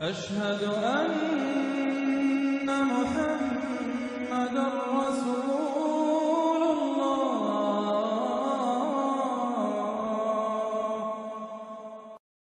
أشهد أن محمدا رسول الله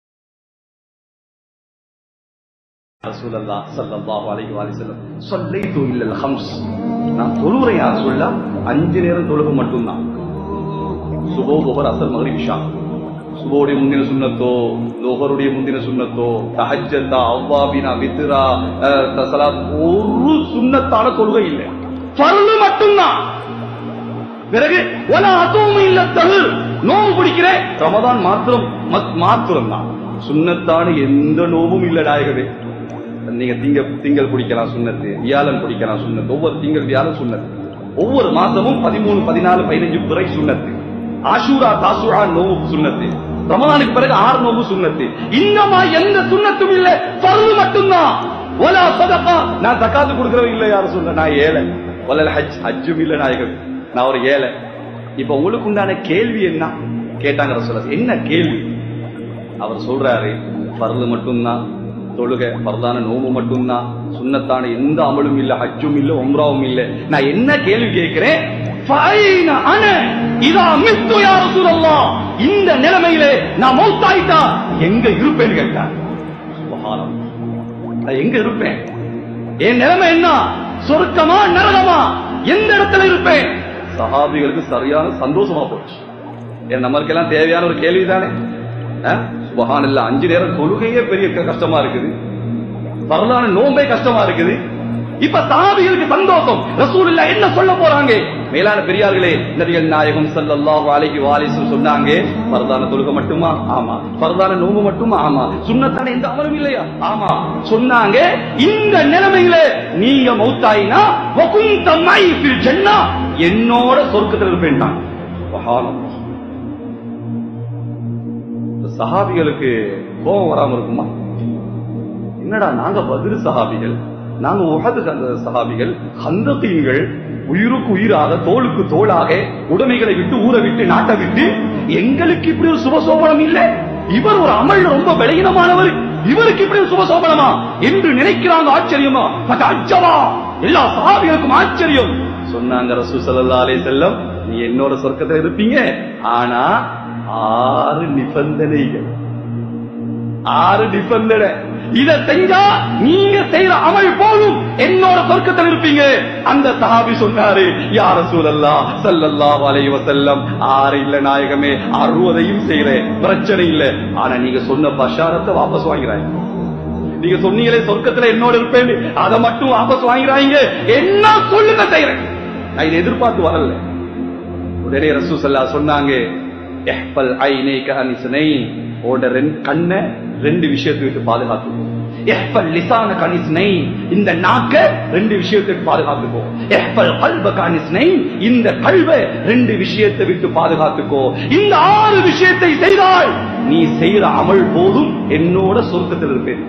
ரசூல் அல்லா சல்லல்லாஹு அலைஹி வஸல்லம் ஸல்லைது இல்லல் ஹம்ஸ் நான் தொழுகிறேன் யார் சொல்ல அஞ்சு நேரம் தொழுக மட்டும்தான் சுபோ ஒவ்வொரு அசர் மகரிப் இஷா சுபோடைய முந்தின சுண்ணத்தோ லோகருடைய முந்தின சுண்ணத்தோ தஹஜ்ஜத்தா அவ்வாபினா வித்ரா அஹ், தசலாத் ஒரு சுண்ணத்தான தொழுகை இல்லை ஃபர்லு மட்டும்தான் பிறகு ஒல அதுவும் இல்ல தகு நோவு பிடிக்கிறேன் ரமதான் மாத்திரம் மத்- மாத்திரம் தான் சுண்ணத்தான எந்த நோவும் இல்ல நாயகவே நீங்க திங்க திங்கள் குடிக்கலாம் சுண்ணத்து வியாழன் குடிக்கலாம் சுண்ணத்து ஒவ்வொரு திங்கள் வியாழன் சுண்ணத்து ஒவ்வொரு மாசமும் பதிமூணு பதினாலு பதினஞ்சு பிறை சுண்ணத்து ஆஷூரா தாசுரா நோவு சுண்ணத்து ரமதானுக்கு பிறகு ஆறு நோவு சுண்ணத்து இன்னமா எந்த சுண்ணத்தும் இல்ல பருவு மட்டும்தான் ஒலா சதகா நான் தக்காத்து கொடுக்கறவன் இல்ல யாரும் சொல்ல நான் ஏழை ஒலல் ஹஜ் ஹஜ்ஜும் இல்ல நாயகம் நான் ஒரு ஏழை இப்ப உங்களுக்கு உண்டான கேள்வி என்ன கேட்டாங்க ரசூலுல்லாஹ். என்ன கேள்வி அவர் சொல்றாரு பரது மட்டும்தான் தொழுகை பரதான நோம்பு மட்டும்தான் சுண்ணத்தான எந்த அமலும் இல்ல ஹஜ்ஜும் இல்ல உம்ராவும் இல்ல நான் என்ன கேள்வி கேட்கிறேன் ஃபைன அன இதா மித்து யா ரசூலல்லாஹ் இந்த நிலைமையிலே நான் மௌத்தாயிட்டா எங்க இருப்பேன்னு கேட்டார் சுப்ஹானல்லாஹ். நான் எங்க இருப்பேன் என் நிலைமை என்ன சொர்க்கமா நரகமா எந்த இடத்துல இருப்பேன் சஹாபிகளுக்கு சரியான சந்தோஷமா போச்சு ஏன் நம்மளுக்கெல்லாம் தேவையான ஒரு கேள்விதானே சுபஹான் இல்ல அஞ்சு நேரம் தொழுகையே பெரிய க- கஷ்டமா இருக்குது வரலாறு நோம்பே கஷ்டமா இருக்குது இப்ப சாபிகளுக்கு சந்தோஷம் ரசூல் என்ன சொல்ல போறாங்க மேலான பெரியார்களே நபிகள் நாயகம் ஸல்லல்லாஹு அலைஹி வஸல்லம் சொன்னாங்க பரதான தொழுகை மட்டுமா ஆமா பரதான நோம்பு மட்டுமா ஆமா சுன்னத்தான எந்த அமலும் இல்லையா ஆமா சொன்னாங்க இந்த நிலைமையில நீங்க மௌத்தாயினா வகுந்த மை ஃபில் ஜன்னah என்னோட சொர்க்கத்தில் இருப்பேன்டாங்க சுப்ஹானல்லாஹ் இந்த சஹாபிகளுக்கு கோபம் வராம இருக்குமா என்னடா நாங்க பதிரு சஹாபிகள் நாங்க உஹது அந்த சஹாபிகள் ஹந்தகீன்கள் உயிருக்கு உயிராக தோளுக்கு தோளாக உடைமைகளை விட்டு ஊரை விட்டு நாட்டை விட்டு எங்களுக்கு இப்படி ஒரு சுபசோபனம் இல்ல இவர் ஒரு அமல் ரொம்ப பலகீனமானவர் இவருக்கு இப்படி ஒரு சுபசோபனமா என்று நினைக்கிறாங்க ஆச்சரியமா பட் அச்சமா எல்லா சஹாபிகளுக்கும் ஆச்சரியம் சொன்னாங்க ரசூ ஸல்லல்லாஹு அலைஹி வஸல்லம் நீ என்னோட சொர்க்கத்துல இருப்பீங்க ஆனா ஆறு நிபந்தனைகள் ஆறு நிபந்தனை இத செஞ்சா நீங்க செய்யற அமல் போதும் என்னோட சொர்க்கத்தில் இருப்பீங்க அந்த சஹாபி சொன்னாரு யார சூழல்லா சல்லல்லாஹு அலைஹி வஸல்லம் ஆறு இல்ல நாயகமே அறுபதையும் செய்யறேன் பிரச்சனை இல்ல ஆனா நீங்க சொன்ன பஷாரத்தை வாபஸ் வாங்கிறாங்க நீங்க சொன்னீங்களே சொர்க்கத்துல என்னோட இருப்பேன் அதை மட்டும் வாபஸ் வாங்கிறாங்க என்ன சொல்லுங்க செய்யறேன் நான் இதை எதிர்பார்த்து வரல உடனே ரசூ சல்லா சொன்னாங்க எஹ்பல் ஐனைக அனிஸ்னைன் ஓட ரெண்டு கண்ணை ரெண்டு விஷயத்தை விட்டு பாதுகாத்துக்கோ எஹ்பல் லிசான கனிஸ்னைன் இந்த நாக்க ரெண்டு விஷயத்தை விட்டு பாதுகாத்துக்கோ எஹ்பல் கல்ப கனிஸ்னைன் இந்த கல்வை ரெண்டு விஷயத்தை விட்டு பாதுகாத்துக்கோ இந்த ஆறு விஷயத்தை செய்தால் நீ செய்யற அமல் போதும் என்னோட சொர்க்கத்தில் இருப்பேன்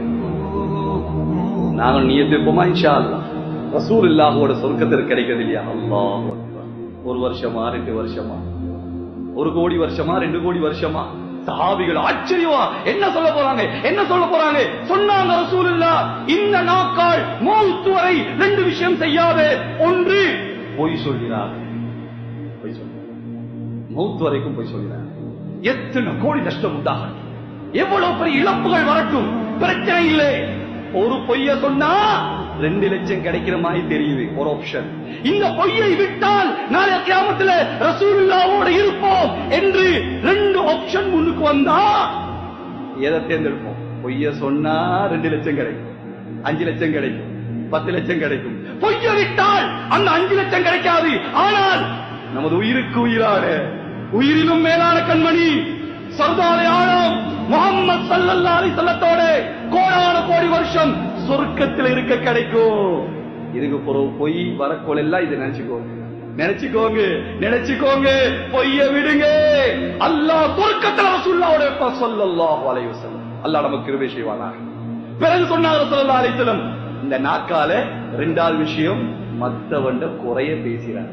நாங்கள் நியத்து இருப்போமா இன்ஷா அல்லாஹ் ரசூல் இல்லாஹோட சொர்க்கத்தில் கிடைக்கிறது இல்லையா அல்லாஹ் ஒரு வருஷமா ரெண்டு வருஷமா ஒரு கோடி வருஷமா ரெண்டு கோடி வருஷமா சஹாபிகள் ஆச்சரியமா என்ன சொல்ல போறாங்க என்ன சொல்ல போறாங்க சொன்னாங்க ரசூலுல்லா இந்த நாக்கால் மௌத்து வரை ரெண்டு விஷயம் செய்யாதே ஒன்று பொய் சொல்கிறார் பொய் சொல்கிறார் மௌத்து வரைக்கும் பொய் சொல்கிறார் எத்தனை கோடி நஷ்டம் உண்டாகட்டும் எவ்வளவு பெரிய இழப்புகள் வரட்டும் பிரச்சனை இல்லை ஒரு பொய்ய சொன்னா ரெண்டு லட்சம் கிடைக்கிற மாதிரி தெரியுது ஒரு ஆப்ஷன் இந்த பொய்யை விட்டால் நாளை கியாமத்துல ரசூலுல்லாவோட இருப்போம் என்று ரெண்டு ஆப்ஷன் முன்னுக்கு வந்தா எதை தேர்ந்தெடுப்போம் பொய்ய சொன்னா ரெண்டு லட்சம் கிடைக்கும் அஞ்சு லட்சம் கிடைக்கும் பத்து லட்சம் கிடைக்கும் பொய்ய விட்டால் அந்த அஞ்சு லட்சம் கிடைக்காது ஆனால் நமது உயிருக்கு உயிரான உயிரிலும் மேலான கண்மணி சர்தாரி ஆழம் முகம்மது சல்லல்லாஹு அலைஹி வஸல்லத்தோட கோடான கோடி வருஷம் சொர்க்கத்தில் இருக்க கிடைக்கும் இதுக்கு பிறகு பொய் வரக்கோல் எல்லாம் இதை நினைச்சுக்கோங்க நினைச்சுக்கோங்க நினைச்சுக்கோங்க பொய்ய விடுங்க அல்லாஹ் சொர்க்கத்தில் ரசூலுல்லாஹோட இருப்பா ஸல்லல்லாஹு அலைஹி வஸல்லம் அல்லாஹ் நமக்கு கிருபை செய்வானா பிறகு சொன்னாங்க ஸல்லல்லாஹு அலைஹி வஸல்லம் இந்த நாக்கால ரெண்டாவது விஷயம் மத்தவண்ட குறைய பேசுறாங்க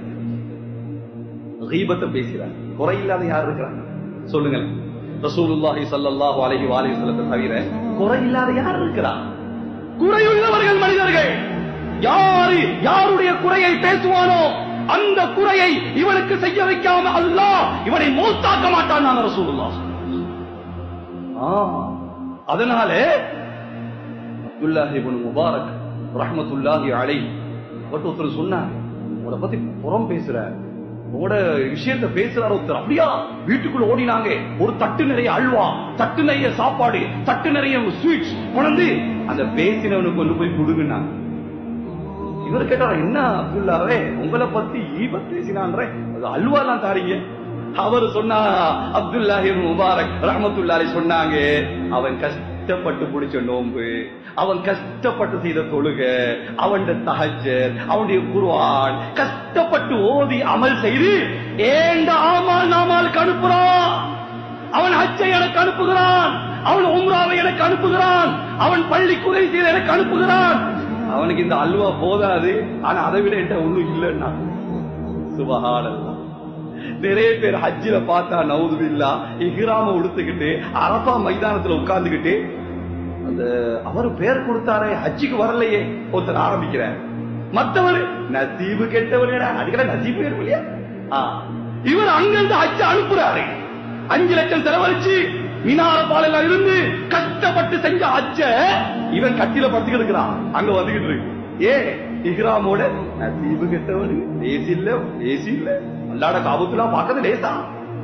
கீபத்தை பேசுறாங்க குறை இல்லாத யார் இருக்கிறாங்க சொல்லுங்க ரசூலுல்லாஹி ஸல்லல்லாஹு அலைஹி வஸல்லம் தவிர குறை இல்லாத யார் இருக்கிறா குறையுள்ளவர்கள் மனிதர்கள் யாரு யாருடைய குறையை பேசுவானோ அந்த குறையை இவனுக்கு செய்ய வைக்காம அல்லாஹ் இவனை மௌத்தாக்க மாட்டான் நான் ரசூலுல்லாஹ் ஆ, அதனாலே அப்துல்லாஹி இப்னு முபாரக் ரஹ்மத்துல்லாஹி அலைஹி ஒருத்தர் சொன்னாங்க உங்களை பத்தி புறம் பேசுற உங்களோட விஷயத்த பேசுறாரு ஒருத்தர் அப்படியா வீட்டுக்குள்ள ஓடினாங்க ஒரு தட்டு நிறைய அல்வா தட்டு நிறைய சாப்பாடு தட்டு நிறைய ஸ்வீட்ஸ் கொண்டு அந்த பேசினவனுக்கு கொண்டு போய் கொடுங்கன்னாங்க இவர் கேட்டாரா என்ன அப்துல்லாவே உங்களை பத்தி ஈபத் பேசினான்ற அது அல்வா எல்லாம் தாரீங்க அவர் சொன்னா அப்துல்லாஹி முபாரக் ரஹமத்துல்லாஹி சொன்னாங்க அவன் கஷ்டப்பட்டு பிடிச்ச நோன்பு அவன் கஷ்டப்பட்டு செய்த தொழுக அவன் தஹஜர் அவனுடைய குர்ஆன் கஷ்டப்பட்டு ஓதி அமல் செய்து ஏண்ட ஆமால் நாமாலுக்கு அனுப்புறான் அவன் ஹஜ்ஜை எனக்கு அனுப்புகிறான் அவன் உம்ராவை எனக்கு அனுப்புகிறான் அவன் பள்ளி குறை செய்து எனக்கு அனுப்புகிறான் அவனுக்கு இந்த அல்வா போதாது ஆனா அதை விட என்கிட்ட ஒண்ணும் இல்லைன்னா சுபஹானல்லாஹ் நிறைய பேர் ஹஜ்ஜில பார்த்தா நவுதுபில்லா இஹ்ராம உடுத்துக்கிட்டு அரபா மைதானத்துல உட்கார்ந்துகிட்டு அந்த அவர் பேர் கொடுத்தாரே ஹஜ்ஜுக்கு வரலையே ஒருத்தர் ஆரம்பிக்கிறார் மத்தவர் நசீபு கெட்டவர் அதுக்கெல்லாம் நசீபு பேர் இல்லையா ஆ. இவர் அங்கிருந்து ஹஜ் அனுப்புறாரு அஞ்சு லட்சம் செலவழிச்சு மினார பாலையில இருந்து கஷ்டப்பட்டு செஞ்ச ஹஜ்ஜ இவன் கட்டில படுத்துக்கிட்டு இருக்கிறான் அங்க வந்துகிட்டு இருக்கு ஏ இஹ்ராமோட நசீபு கெட்டவர் ஏசி இல்ல ஏசி இல்ல அல்லாட காபத்துலாம் பார்க்கறது லேசா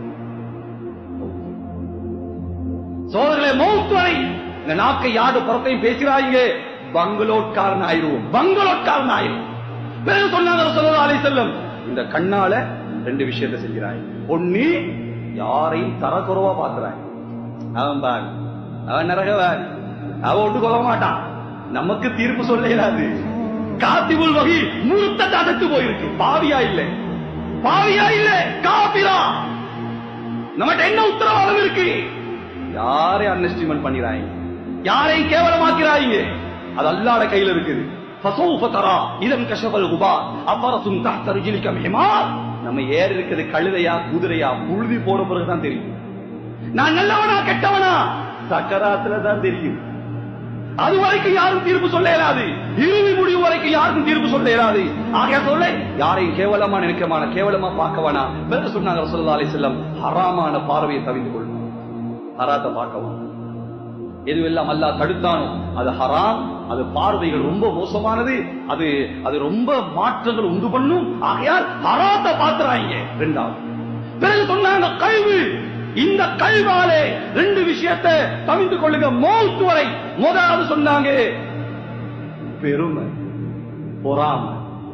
சோதர்களே மௌத் வரை இந்த நாக்கை யாரு புறத்தையும் பேசுறாங்க பங்களோட்காரன் ஆயிருவோம் பங்களோட்காரன் ஆயிரும் பிறகு சொன்னாங்க சொல்லா அலை செல்லம் இந்த கண்ணால ரெண்டு விஷயத்தை செஞ்சிராய் ஒண்ணு யாரையும் தரக்குறவா பாக்குறாய் அவன் பார் அவன் நரகவான் அவன் ஒட்டு கொள்ள மாட்டான் நமக்கு தீர்ப்பு சொல்ல இயலாது காத்திபுல் வகி முழுத்த தடுத்து போயிருக்கு பாவியா இல்லை பாவியா இல்லை காபிரா நம்மகிட்ட என்ன உத்தரவாதம் இருக்கு யாரையும் அன்எஸ்டிமேட் பண்ணிறாங்க யாரையும் கேவலமாக்கிறாங்க அது அல்லாட கையில இருக்குது فسوف ترى اذا انكشف الغبار افرس تحت رجلك حمار நம்ம ஏறி இருக்குது கழுதையா குதிரையா புழுதி போன பிறகுதான் தெரியும் நான் நல்லவனா கெட்டவனா சக்கராத்துல தான் தெரியும் அது வரைக்கும் யாரும் தீர்ப்பு சொல்ல இயலாது இறுதி முடிவு வரைக்கும் யாருக்கும் தீர்ப்பு சொல்ல இயலாது ஆக சொல்ல யாரையும் கேவலமா நினைக்கமான கேவலமா பார்க்க வேணாம் வேற சொன்னாங்க ரசூலுல்லாஹி அலைஹி வஸல்லம் ஹராமான பார்வையை தவிர்த்து கொள்ளும் ஹராத்தை பார்க்கவும் எதுவெல்லாம் அல்லாஹ் தடுத்தானோ அது ஹராம் அது பார்வைகள் ரொம்ப மோசமானது அது அது ரொம்ப மாற்றங்கள் உண்டு பண்ணும் ஆகையால் ஹராத்தை பாத்துறாங்க ரெண்டாவது பிறகு சொன்னாங்க கல்வி இந்த கல்வாலே ரெண்டு விஷயத்தை தவிர்த்து கொள்ளுங்க மௌத்து வரை முதலாவது சொன்னாங்க பெருமை பொறாமை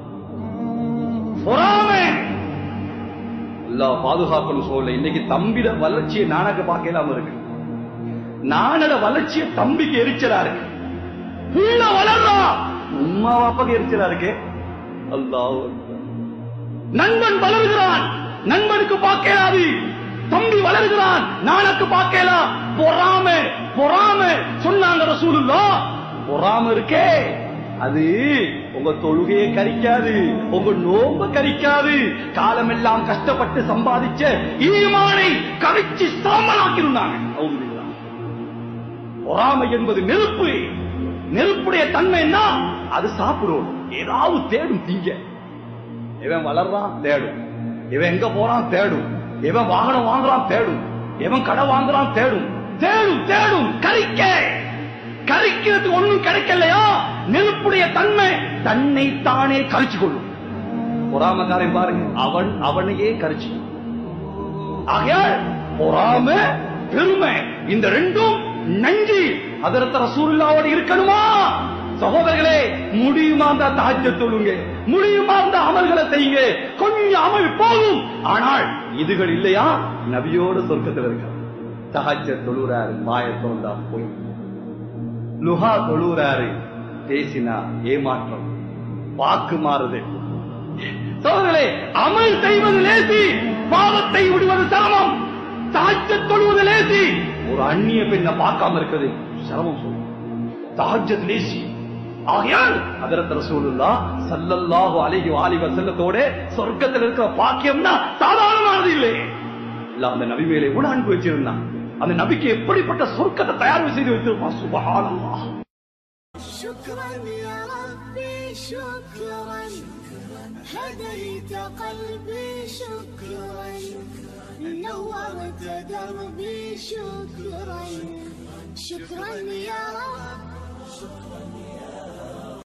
பொறாமை அல்லாஹ் பாதுகாக்கணும் சொல்ல இன்னைக்கு தம்பிட வளர்ச்சியை நானக்க பார்க்கலாம இருக்கு நானோட வளர்ச்சியை தம்பிக்கு எரிச்சலா இருக்கு புள்ள வளர்றா உம்மா வாப்பாக்கு எரிச்சலா இருக்கு அல்லாஹ் நண்பன் வளர்கிறான் நண்பனுக்கு பார்க்கலாது தம்பி வளர்கிறான் நானக்கு பார்க்கலாம் பொறாம பொறாம சொன்னாங்க ரசூலுல்லா பொறாம இருக்கே அது உங்க தொழுகையை கரிக்காது உங்க நோம்ப கரிக்காது காலமெல்லாம் கஷ்டப்பட்டு சம்பாதிச்ச ஈமானை கரிச்சு சாம்பலாக்கிருந்தாங்க அவுதுபில்லாஹ். பொறாமை என்பது நெருப்பு நெருப்புடைய தன்மை என்ன அது சாப்பிடும் ஏதாவது தேடும் திங்க இவன் வளர்றான் தேடும் இவன் எங்க போறான் தேடும் இவன் வாகனம் வாங்குறான் தேடும் இவன் கடை வாங்குறான் தேடும் தேடும் தேடும் கரிக்க கரிக்கிறதுக்கு ஒண்ணும் கிடைக்கலையா நெருப்புடைய தன்மை தன்னை தானே கரிச்சு கொள்ளும் பொறாமக்காரன் பாருங்க அவன் அவனையே கரிச்சு ஆகையால் பொறாமை பெருமை இந்த ரெண்டும் நஞ்சி அதரத்த ரசூலுல்லாவோட இருக்கணுமா சகோதரர்களே முடியுமா இருந்தா தாஜ்ஜ தொழுங்க முடியுமா இருந்தா அமல்களை செய்யுங்க கொஞ்சம் அமல் போகும் ஆனால் இதுகள் இல்லையா நபியோட சொர்க்கத்தில் இருக்க தஹஜ்ஜ தொழுறாரு மாய திறந்தா போய் லுஹா தொழுறாரு பேசினா ஏமாற்றம் வாக்கு மாறுது சோதரே அமல் செய்வது லேசி பாவத்தை விடுவது சிரமம் தாஜ்ஜ தொழுவது லேசி ஒரு அந்நிய பெண்ணை பார்க்காம இருக்கிறது சிரமம் சொல்லும் தாஜ்ஜத் லேசி ஆகையால் அதரத் ரசூலுல்லா ஸல்லல்லாஹு அலைஹி வஆலிஹி வஸல்லத்தோட சொர்க்கத்தில் இருக்கிற பாக்கியம்னா சாதாரணமானது இல்லை இல்ல அந்த நபி மேலே கூட அன்பு வச்சிருந்தான் அந்த நபிக்கு எப்படிப்பட்ட சொர்க்கத்தை தயார் செய்து வைத்திருப்பான் சுபஹானல்லாஹ் شو شكرا يا ربي شكرا هديت قلبي شكرا نورت دربي شكرا شكرا يا